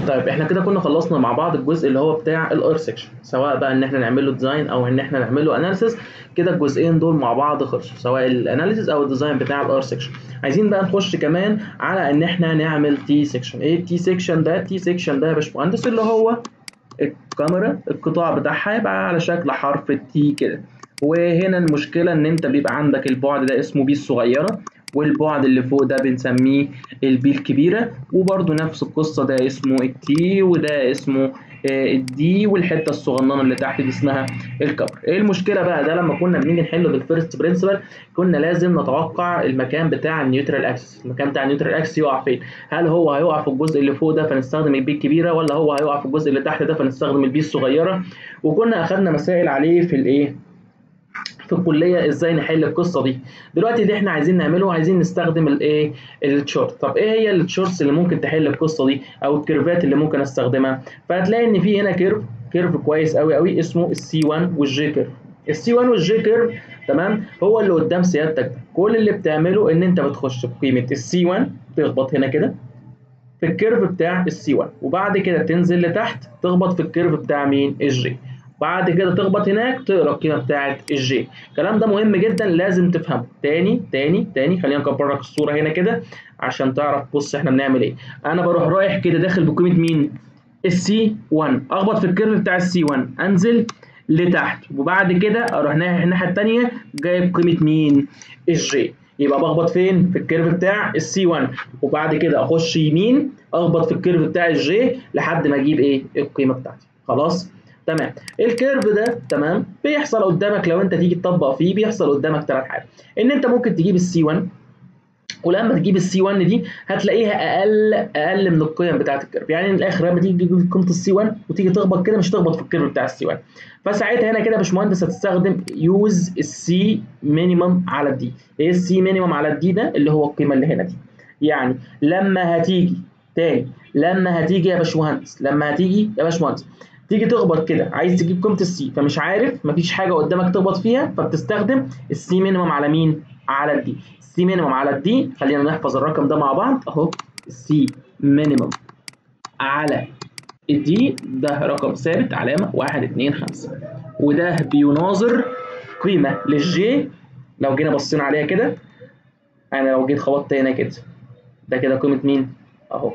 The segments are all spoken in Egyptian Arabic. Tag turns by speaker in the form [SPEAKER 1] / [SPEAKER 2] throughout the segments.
[SPEAKER 1] طيب احنا كده كنا خلصنا مع بعض الجزء اللي هو بتاع الار سيكشن سواء بقى ان احنا نعمل له ديزاين او ان احنا نعمل له اناليسيس كده الجزئين دول مع بعض خلصوا سواء الاناليسيس او الديزاين بتاع الار سيكشن عايزين بقى نخش كمان على ان احنا نعمل تي سيكشن ايه التي سيكشن ده التي سيكشن ده يا باشمهندس اللي هو الكاميرا القطاع بتاعها يبقى على شكل حرف التي كده وهنا المشكله ان انت بيبقى عندك البعد ده اسمه بي الصغيره والبعد اللي فوق ده بنسميه البي الكبيره وبرده نفس القصه ده اسمه التي وده اسمه الدي والحته الصغننه اللي تحت دي اسمها الكبر ايه المشكله بقى ده لما كنا بنيجي نحله بالفيرست برنسبل كنا لازم نتوقع المكان بتاع النيوترال اكسس المكان بتاع النيوترال اكسس يقع فين هل هو هيقع في الجزء اللي فوق ده فنستخدم البي الكبيره ولا هو هيقع في الجزء اللي تحت ده فنستخدم البي الصغيره وكنا اخدنا مسائل عليه في الايه في الكليه ازاي نحل القصه دي دلوقتي اللي احنا عايزين نعمله عايزين نستخدم الايه التشارت طب ايه هي التشارتس اللي ممكن تحل القصه دي او الكيرفات اللي ممكن استخدمها فهتلاقي ان في هنا كيرف كيرف كويس قوي قوي اسمه السي 1 والجي كيرف السي 1 والجي كيرف تمام هو اللي قدام سيادتك ده كل اللي بتعمله ان انت بتخش بقيمه السي 1 تخبط هنا كده في الكيرف بتاع السي 1 وبعد كده تنزل لتحت تخبط في الكيرف بتاع مين الجي بعد كده تخبط هناك تقرا القيمه بتاعه الجي الكلام ده مهم جدا لازم تفهمه تاني تاني تاني خلينا نكبر لك الصوره هنا كده عشان تعرف بص احنا بنعمل ايه انا بروح رايح كده داخل بقيمه مين السي 1 اخبط في الكيرف بتاع السي 1 انزل لتحت وبعد كده اروح ناحيه الناحيه الثانيه جايب قيمه مين الجي يبقى بخبط فين في الكيرف بتاع السي 1 وبعد كده اخش يمين اخبط في الكيرف بتاع الجي لحد ما اجيب ايه القيمه بتاعتي خلاص تمام الكيرف ده تمام بيحصل قدامك لو انت تيجي تطبق فيه بيحصل قدامك ثلاث حاجات ان انت ممكن تجيب السي 1 ولما تجيب السي 1 دي هتلاقيها اقل اقل من القيم بتاعه الكيرف يعني من الاخر لما تيجي تجيب قيمه السي 1 وتيجي تخبط كده مش تخبط في الكيرف بتاع السي 1 فساعتها هنا كده يا باشمهندس هتستخدم يوز السي مينيمم على الدي ايه السي مينيمم على الدي ده اللي هو القيمه اللي هنا دي يعني لما هتيجي تاني لما هتيجي يا باشمهندس لما هتيجي يا باشمهندس تيجي تخبط كده عايز تجيب قيمه السي فمش عارف مفيش حاجه قدامك تخبط فيها فبتستخدم السي مينيمم على مين على الدي السي مينيمم على الدي خلينا نحفظ الرقم ده مع بعض اهو السي مينيمم على الدي ده رقم ثابت علامه 1 2 5 وده بيناظر قيمه للجي لو جينا بصينا عليها كده انا لو جيت خبطت هنا كده ده كده قيمه مين اهو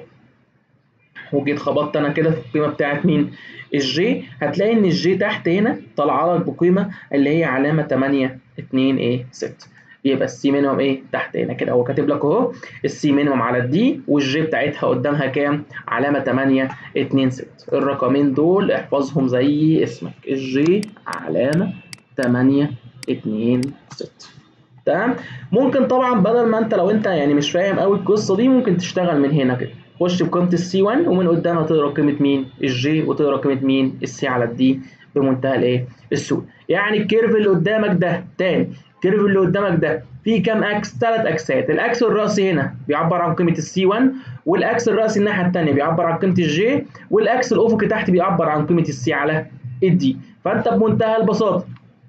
[SPEAKER 1] وجيت خبطت انا كده في القيمه بتاعت مين الجي هتلاقي ان الجي تحت هنا طالعه لك بقيمه اللي هي علامه 8 2 ايه 6 يبقى السي مينيمم ايه تحت هنا كده هو كاتب لك اهو السي مينيمم على الدي والجي بتاعتها قدامها كام علامه 8 2 6 الرقمين دول احفظهم زي اسمك الجي علامه 8 2 6 تمام ممكن طبعا بدل ما انت لو انت يعني مش فاهم قوي القصه دي ممكن تشتغل من هنا كده خش بقيمه السي 1 ومن قدامها تقرا قيمه مين الجي وتقرا قيمه مين السي على الدي بمنتهى الايه السهوله يعني الكيرف اللي قدامك ده تاني الكيرف اللي قدامك ده فيه كام اكس ثلاث اكسات الاكس الراسي هنا بيعبر عن قيمه السي 1 والاكس الراسي الناحيه الثانيه بيعبر عن قيمه الجي والاكس الافقي تحت بيعبر عن قيمه السي على الدي فانت بمنتهى البساطه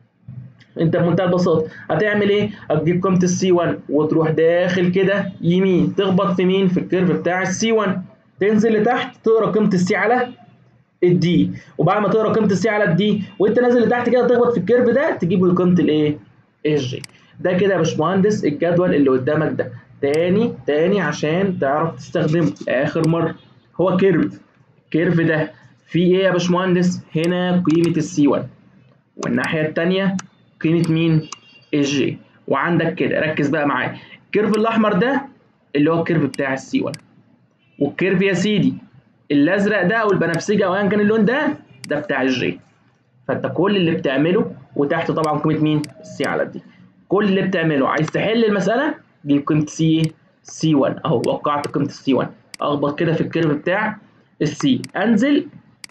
[SPEAKER 1] انت بمنتهى البساطه هتعمل ايه هتجيب قيمه السي 1 وتروح داخل كده يمين تخبط في مين في الكيرف بتاع السي 1 تنزل لتحت تقرا قيمه السي على الدي وبعد ما تقرا قيمه السي على الدي وانت نازل لتحت كده تخبط في الكيرف ده تجيب له قيمه الايه الجي ده كده يا باشمهندس الجدول اللي قدامك ده تاني تاني عشان تعرف تستخدمه لاخر مره هو كيرف الكيرف ده فيه ايه يا باشمهندس هنا قيمه السي 1 والناحيه الثانيه قيمه مين الجي وعندك كده ركز بقى معايا الكيرف الاحمر ده اللي هو الكيرف بتاع السي 1 والكيرف يا سيدي الازرق ده او البنفسجي او ايا كان اللون ده ده بتاع الجي فانت كل اللي بتعمله وتحت طبعا قيمه مين السي على دي كل اللي بتعمله عايز تحل المساله جيب قيمه سي سي 1 اهو وقعت قيمه السي 1 اخبط كده في الكيرف بتاع السي انزل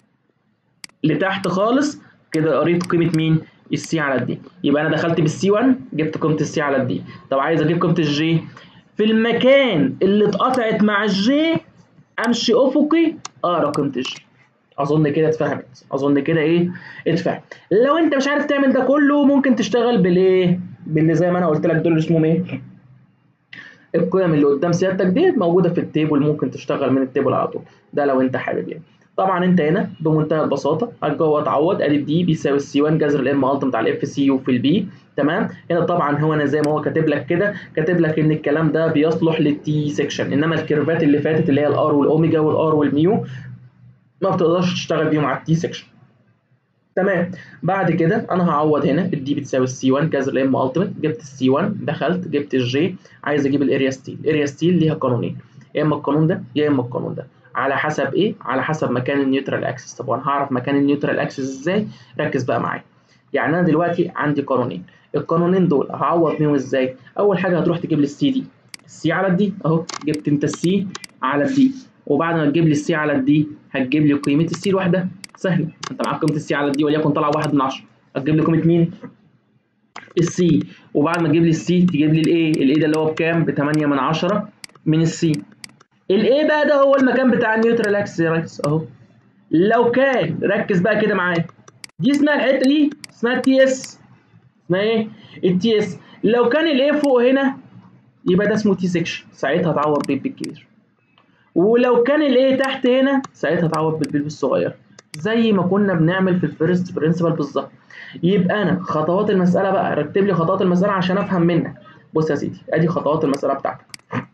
[SPEAKER 1] لتحت خالص كده قريت قيمه مين السي على الدي يبقى انا دخلت بالسي 1 جبت قيمه السي على الدي طب عايز اجيب قيمه الجي في المكان اللي اتقطعت مع الجي امشي افقي اقرا قيمه الجي اظن كده اتفهمت اظن كده ايه اتفهم لو انت مش عارف تعمل ده كله ممكن تشتغل بالايه باللي زي ما انا قلت لك دول اسمهم ايه القيم اللي قدام سيادتك ديت موجوده في التيبل ممكن تشتغل من التيبل على طول ده لو انت حابب يعني طبعا انت هنا بمنتهى البساطه جوه تعوض ادي دي بيساوي السي 1 جذر الام التمت على الاف سي يو في البي تمام هنا طبعا هو انا زي ما هو كاتب لك كده كاتب لك ان الكلام ده بيصلح للتي سيكشن انما الكيرفات اللي فاتت اللي هي الار والاوميجا والار والميو ما بتقدرش تشتغل بيهم على التي سيكشن تمام بعد كده انا هعوض هنا الدي بتساوي السي 1 جذر الام التمت جبت السي 1 دخلت جبت الجي عايز اجيب الاريا ستيل الاريا ستيل ليها قانونين يا اما القانون ده يا اما القانون ده على حسب ايه على حسب مكان النيوترال اكسس طب وانا هعرف مكان النيوترال اكسس ازاي ركز بقى معايا يعني انا دلوقتي عندي قانونين القانونين دول هعوض بيهم ازاي اول حاجه هتروح تجيب لي السي دي السي على الدي اهو جبت انت السي على الدي وبعد ما تجيب لي السي على الدي هتجيب لي قيمه السي لوحدها سهله انت معاك قيمه السي على الدي وليكن طالعه 1 من 10 هتجيب لي قيمه مين السي وبعد ما تجيب لي السي تجيب لي الاي الاي ده اللي هو بكام ب 8 من 10 من السي الاي بقى ده هو المكان بتاع النيوترال اكسس يا ريس اهو لو كان ركز بقى كده معايا دي اسمها الحته دي اسمها تي اس اسمها ايه التي اس لو كان الاي فوق هنا يبقى ده اسمه تي سيكشن ساعتها تعوض بالبي الكبير ولو كان الاي تحت هنا ساعتها تعوض بالبي الصغير زي ما كنا بنعمل في الفيرست برنسبل بالظبط يبقى انا خطوات المساله بقى رتب لي خطوات المساله عشان افهم منك بص يا سيدي ادي خطوات المساله بتاعتك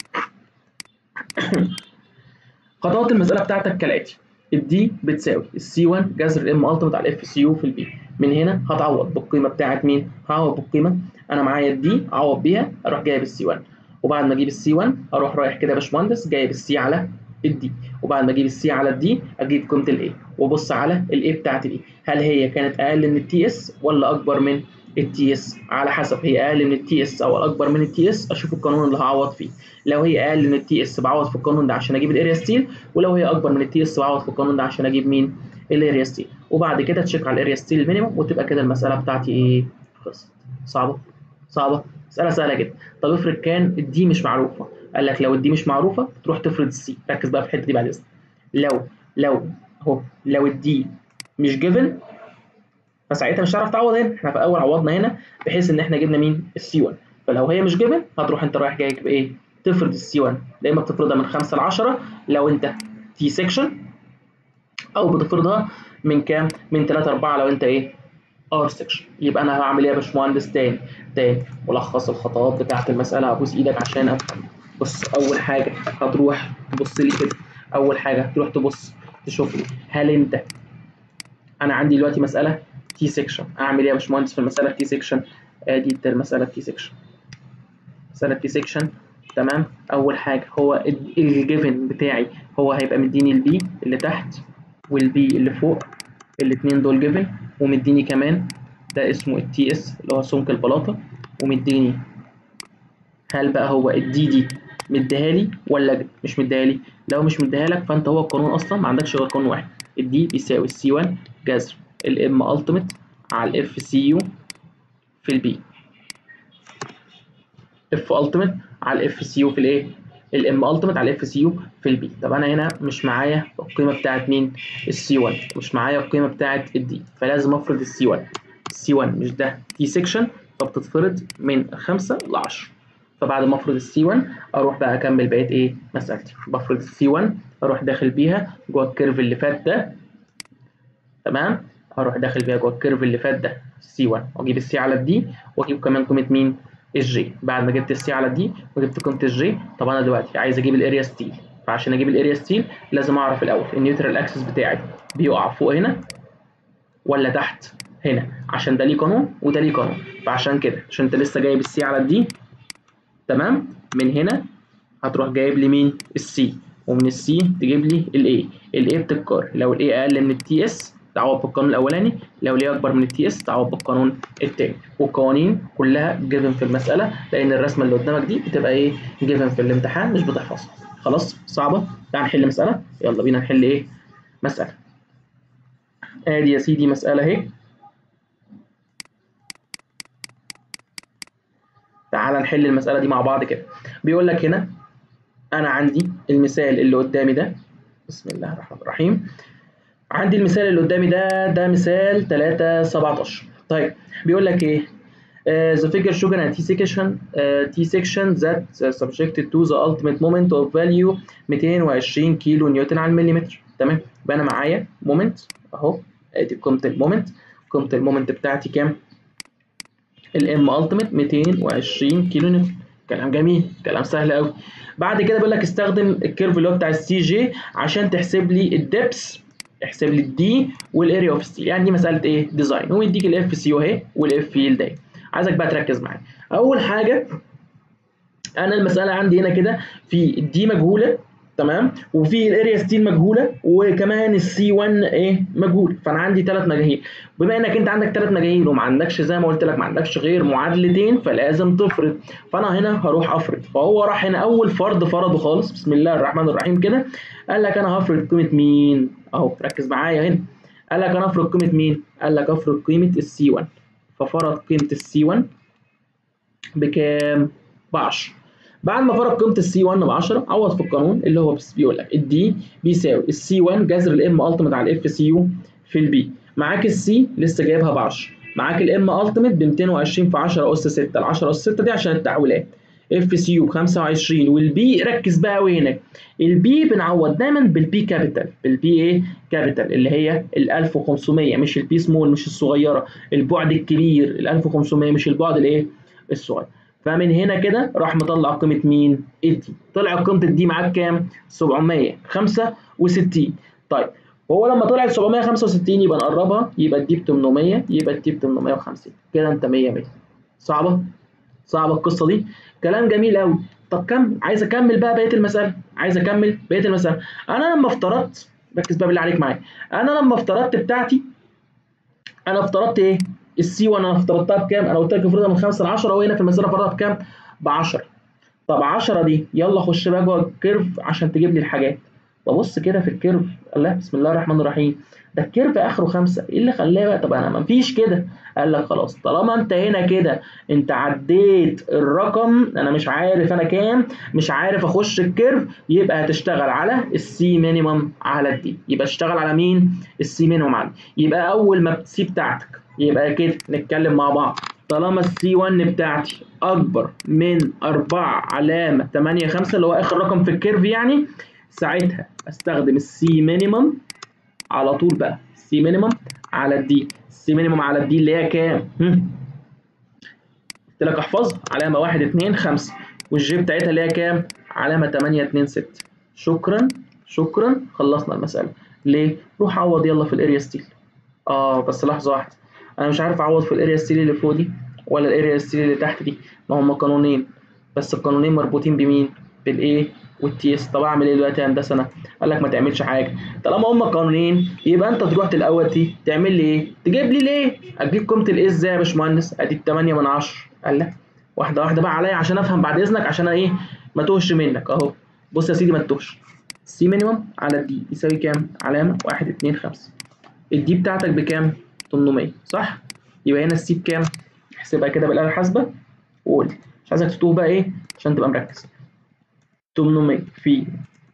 [SPEAKER 1] خطوات المساله بتاعتك كالاتي الدي بتساوي السي 1 جذر الام التمت على الاف سي يو في البي من هنا هتعوض بالقيمه بتاعت مين هعوض بالقيمه انا معايا الدي اعوض بيها اروح جايب السي 1 وبعد ما اجيب السي 1 اروح رايح كده يا باشمهندس جايب السي على الدي وبعد ما اجيب السي على الدي اجيب قيمه الاي وابص على الاي بتاعت الاي هل هي كانت اقل من التي اس ولا اكبر من التي اس على حسب هي اقل من التي اس او اكبر من التي اس اشوف القانون اللي هعوض فيه لو هي اقل من التي اس بعوض في القانون ده عشان اجيب الاريا ستيل ولو هي اكبر من التي اس بعوض في القانون ده عشان اجيب مين الاريا ستيل وبعد كده تشيك على الاريا ستيل المينيموم وتبقى كده المساله بتاعتي ايه خلصت صعبه صعبه مساله سهله جدا طب افرض كان الدي مش معروفه قال لك لو الدي مش معروفه تروح تفرض السي ركز بقى في الحته دي بعد اذنك لو لو اهو لو الدي مش جيفن فساعتها مش هتعرف تعوض هنا احنا في الاول عوضنا هنا بحيث ان احنا جبنا مين السي 1 فلو هي مش جيفن هتروح انت رايح جاي بايه تفرض السي 1 يا اما بتفرضها من 5 ل 10 لو انت تي سيكشن او بتفرضها من كام من 3 4 لو انت ايه ار سيكشن يبقى انا هعمل ايه يا باشمهندس تاني تاني ملخص الخطوات بتاعه المساله هبوس ايدك عشان افهم بص اول حاجه هتروح تبص لي كده اول حاجه تروح تبص تشوف لي هل انت انا عندي دلوقتي مساله تي سيكشن اعمل ايه يا باشمهندس في المساله تي سيكشن ادي المساله تي سيكشن مساله تي سيكشن تمام اول حاجه هو الجيفن بتاعي هو هيبقى مديني البي اللي تحت والبي اللي فوق الاثنين دول جيفن ومديني كمان ده اسمه التي اس اللي هو سمك البلاطه ومديني هل بقى هو الدي دي مديها لي ولا مش مديها لي لو مش مديها لك فانت هو القانون اصلا ما عندكش غير قانون واحد الدي بيساوي السي 1 جذر الام التيميت على الاف سي يو في البي اف التيميت على الاف سي يو في الايه الام التيميت على الاف سي يو في البي طب انا هنا مش معايا القيمه بتاعت مين السي 1 مش معايا القيمه بتاعت الدي فلازم افرض السي 1 السي 1 مش ده تي سيكشن فبتتفرض من 5 ل 10 فبعد ما افرض السي 1 اروح بقى اكمل بقيه ايه مسألتي بفرض السي 1 اروح داخل بيها جوه الكيرف اللي فات ده تمام اروح داخل بيها جوه الكيرف اللي فات ده سي 1 واجيب السي على الدي واجيب كمان قيمه مين الجي بعد ما جبت السي على الدي وجبت قيمه الجي طب انا دلوقتي عايز اجيب الاريا ستيل فعشان اجيب الاريا ستيل لازم اعرف الاول النيوترال اكسس بتاعي بيقع فوق هنا ولا تحت هنا عشان ده ليه قانون وده ليه قانون فعشان كده عشان انت لسه جايب السي على الدي تمام من هنا هتروح جايب لي مين السي ومن السي تجيب لي الاي الاي بتتكرر لو الاي اقل من التي اس تعوض بالقانون الاولاني لو الاي اكبر من التي اس تعوض بالقانون الثاني والقوانين كلها جيفن في المساله لان الرسمه اللي قدامك دي بتبقى ايه جيفن في الامتحان مش بتحفظها خلاص صعبه تعال نحل مساله يلا بينا نحل ايه مساله ادي يا سيدي مساله اهي تعال نحل المسألة دي مع بعض كده بيقول لك هنا أنا عندي المثال اللي قدامي ده بسم الله الرحمن الرحيم عندي المثال اللي قدامي ده ده مثال 3 17 طيب بيقول لك إيه Uh, the figure shown a T section uh, T section that uh, subjected to the ultimate moment of value 220 كيلو نيوتن على المليمتر تمام يبقى انا معايا مومنت اهو ادي قيمه المومنت قيمه المومنت بتاعتي كام الام التيميت 220 كيلو نيوتن كلام جميل كلام سهل قوي بعد كده بيقول لك استخدم الكيرف اللي هو بتاع السي جي عشان تحسب لي الدبس احسب لي الدي والاريا اوف ستيل يعني دي مساله ايه ديزاين هو يديك الاف سي اهي والاف فيلد اهي عايزك بقى تركز معايا اول حاجه انا المساله عندي هنا كده في الدي مجهوله تمام وفي الاريا ستيل مجهوله وكمان السي 1 ايه مجهول فانا عندي ثلاث مجاهيل بما انك انت عندك ثلاث مجاهيل وما عندكش زي ما قلت لك ما عندكش غير معادلتين فلازم تفرض فانا هنا هروح افرض فهو راح هنا اول فرض فرضه خالص بسم الله الرحمن الرحيم كده قال لك انا هفرض قيمه مين اهو ركز معايا هنا قال لك انا افرض قيمه مين قال لك افرض قيمه السي 1 ففرض قيمه السي 1 بكام ب 10 بعد ما فرض قيمه السي 1 ب 10 عوض في القانون اللي هو بيقول لك الدي بيساوي السي 1 جذر الام التيميت على الاف سي يو في البي معاك السي لسه جايبها ب 10 معاك الام التيميت ب 220 في 10 اس 6 ال 10 اس 6 دي عشان التحويلات اف سي يو ب 25 والبي ركز بقى قوي هناك البي بنعوض دايما بالبي كابيتال بالبي ايه كابيتال اللي هي ال 1500 مش البي سمول مش الصغيره البعد الكبير ال 1500 مش البعد الايه الصغير فمن هنا كده راح مطلع قيمه مين الدي طلع قيمه الدي معاك كام 765 طيب هو لما طلعت 765 يبقى نقربها يبقى الدي ب 800 يبقى الدي ب 850 كده انت 100 100 صعبه صعبه القصه دي كلام جميل قوي طب كم عايز اكمل بقى بقيه المساله عايز اكمل بقيه المساله انا لما افترضت ركز بقى بالله عليك معايا انا لما افترضت بتاعتي انا افترضت ايه السي 1 انا افترضتها بكام انا قلت لك افرضها من 5 ل 10 وهنا في المساله فرضها بكام ب 10 طب 10 دي يلا خش بقى جوه الكيرف عشان تجيب لي الحاجات ببص كده في الكيرف الله بسم الله الرحمن الرحيم ده الكيرف اخره خمسة ايه اللي خلاه بقى طب انا ما فيش كده قال لك خلاص طالما انت هنا كده انت عديت الرقم انا مش عارف انا كام مش عارف اخش الكيرف يبقى هتشتغل على السي مينيمم على الدي يبقى اشتغل على مين السي مينيمم على دي يبقى اول ما السي بتاعتك يبقى كده نتكلم مع بعض طالما السي 1 بتاعتي اكبر من 4 علامه 8 5 اللي هو اخر رقم في الكيرف يعني ساعتها استخدم السي مينيمم على طول بقى السي مينيمم على الدي السي مينيمم على الدي اللي هي كام؟ قلت لك احفظها علامه 1 2 5 والجي بتاعتها اللي هي كام؟ علامه 8 2 6 شكرا شكرا خلصنا المساله ليه؟ روح عوض يلا في الاريا ستيل اه بس لحظه واحده انا مش عارف اعوض في الاريا ستيل اللي فوق دي ولا الاريا ستيل اللي تحت دي ما هم قانونين بس القانونين مربوطين بمين؟ بالايه؟ والتي اس طب اعمل ايه دلوقتي يا هندسه انا قال لك ما تعملش حاجه طالما هم قانونين يبقى انت تروح الاول دي تعمل لي ايه تجيب لي ليه اجيب قيمه الايه ازاي يا باشمهندس ادي 8 من 10 قال لك واحده واحده بقى عليا عشان افهم بعد اذنك عشان ايه ما توهش منك اهو بص يا سيدي ما تتوهش السي مينيمم على الدي يساوي كام علامه 1 2 5 الدي بتاعتك بكام 800 صح يبقى هنا السي بكام احسبها كده بالاله الحاسبه وقول مش عايزك تتوه بقى ايه عشان تبقى مركز 800 في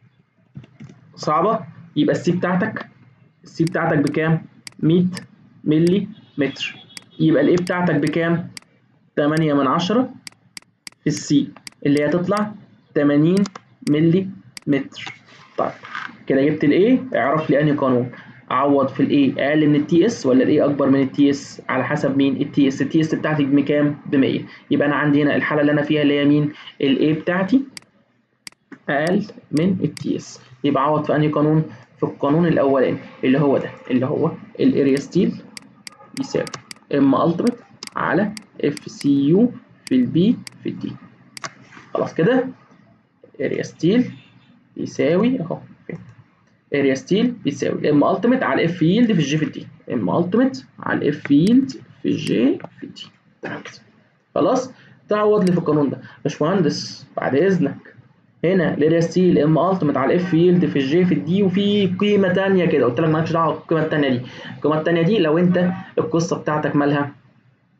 [SPEAKER 1] صعبة يبقى السي بتاعتك السي بتاعتك بكام؟ 100 ملي متر يبقى الايه بتاعتك بكام؟ 8 من 10 في السي اللي هي تطلع 80 ملي متر طيب كده جبت الايه اعرف لي انهي قانون اعوض في الايه اقل من التي اس ولا الايه اكبر من التي اس على حسب مين التي اس التي اس بتاعتي بكام ب 100 يبقى انا عندي هنا الحاله اللي انا فيها اللي هي مين الايه بتاعتي اقل من التي اس يبقى عوض في انهي قانون في القانون الاولاني اللي هو ده اللي هو الاريا ستيل يساوي ام التيميت على اف سي يو في البي في الدي خلاص كده اريا ستيل يساوي اهو اريا ستيل بيساوي ام التيميت على اف يلد في الجي في الدي ام التيميت على الاف يلد في الجي في الدي تمام كده خلاص تعوض لي في القانون ده باشمهندس بعد اذنك هنا الاريا ستيل ام التيميت على الاف يلد في الجي في الدي وفي قيمه ثانيه كده قلت لك مالكش دعوه بالقيمه الثانيه دي القيمه الثانيه دي لو انت القصه بتاعتك مالها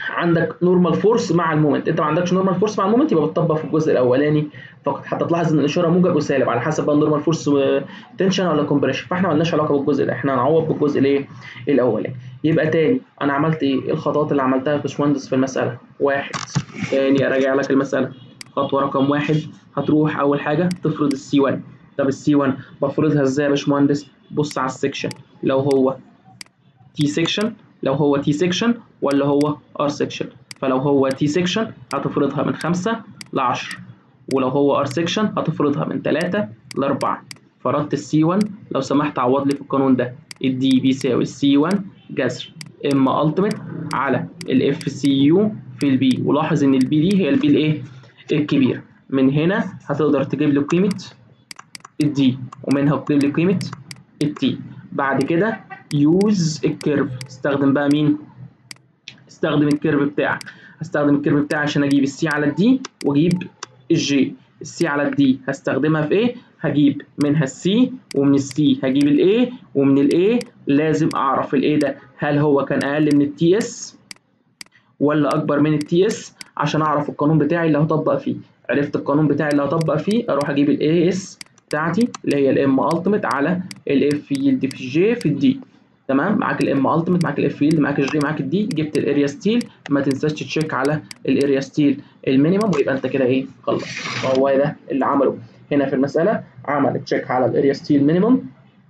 [SPEAKER 1] عندك نورمال فورس مع المومنت انت ما عندكش نورمال فورس مع المومنت يبقى بتطبق في الجزء الاولاني فقط حتى تلاحظ ان الاشاره موجب وسالب على حسب بقى النورمال فورس تنشن ولا كومبريشن فاحنا ما لناش علاقه بالجزء ده احنا هنعوض بالجزء الايه الاولاني يبقى تاني انا عملت ايه إيه الخطوات اللي عملتها يا باشمهندس في المساله واحد تاني اراجع لك المساله خطوه رقم واحد هتروح اول حاجه تفرض السي 1 طب السي 1 بفرضها ازاي يا باشمهندس بص على السكشن لو هو تي سكشن لو هو تي سكشن ولا هو ار سكشن فلو هو تي سكشن هتفرضها من 5 ل 10 ولو هو ار سكشن هتفرضها من 3 ل 4 فرضت السي 1 لو سمحت عوض لي في القانون ده الدي بيساوي السي 1 جذر ام التيميت على الاف سي يو في البي ولاحظ ان البي دي هي البي الايه الكبير من هنا هتقدر تجيب لي قيمه الدي ومنها تجيب لي قيمه التي بعد كده يوز الكيرف استخدم بقى مين استخدم الكيرف بتاعك هستخدم الكيرف بتاعي عشان اجيب السي على الدي واجيب الجي السي على الدي هستخدمها في ايه هجيب منها السي ومن السي هجيب الاي ومن الاي لازم اعرف الاي ده هل هو كان اقل من التي اس ولا اكبر من التي اس عشان اعرف القانون بتاعي اللي هطبق فيه عرفت القانون بتاعي اللي هطبق فيه اروح اجيب الاي اس بتاعتي اللي هي الام التيميت على الاف يلد في الجي في الدي تمام معاك الام التيميت معاك الاف يلد معاك الجي معاك الدي جبت الاريا ستيل ما تنساش تشيك على الاريا ستيل المينيمم ويبقى انت كده ايه خلص هو ده اللي عمله هنا في المساله عمل تشيك على الاريا ستيل مينيمم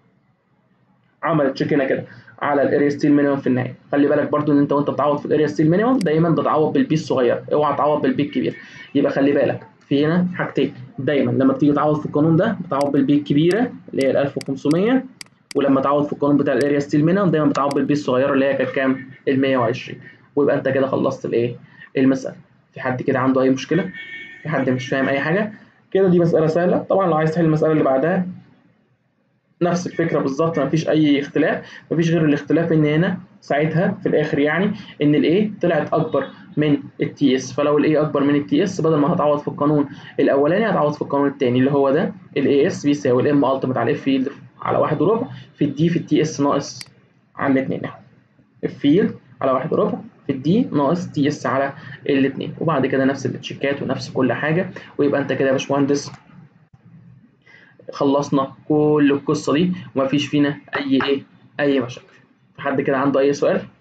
[SPEAKER 1] عمل تشيك هنا كده على الاريا ستيل مينيمم في النهايه خلي بالك برضو ان انت وانت بتعوض في الاريا ستيل مينيمم دايما بتعوض بالبي الصغير اوعى تعوض بالبي الكبير يبقى خلي بالك في هنا حاجتين دايما لما بتيجي تعوض في القانون ده بتعوض بالبي الكبيره اللي هي ال 1500 ولما تعوض في القانون بتاع الاريا ستيل مينيمم دايما بتعوض بالبي الصغيره اللي هي كانت كام؟ ال 120 ويبقى انت كده خلصت الايه؟ المساله في حد كده عنده اي مشكله؟ في حد مش فاهم اي حاجه؟ كده دي مساله سهله طبعا لو عايز تحل المساله اللي بعدها نفس الفكره بالظبط مفيش اي اختلاف مفيش غير الاختلاف ان هنا ساعتها في الاخر يعني ان الاي طلعت اكبر من التي اس فلو الاي اكبر من التي اس بدل ما هتعوض في القانون الاولاني هتعوض في القانون الثاني اللي هو ده الاي اس بيساوي الام التيميت على الاف فيلد على واحد وربع في الدي في التي اس ناقص على الاثنين اهو الفيلد على واحد وربع في الدي ناقص تي اس على الاثنين وبعد كده نفس التشيكات ونفس كل حاجه ويبقى انت كده يا باشمهندس خلصنا كل القصه دي ومفيش فينا اي ايه اي مشاكل في حد كده عنده اي سؤال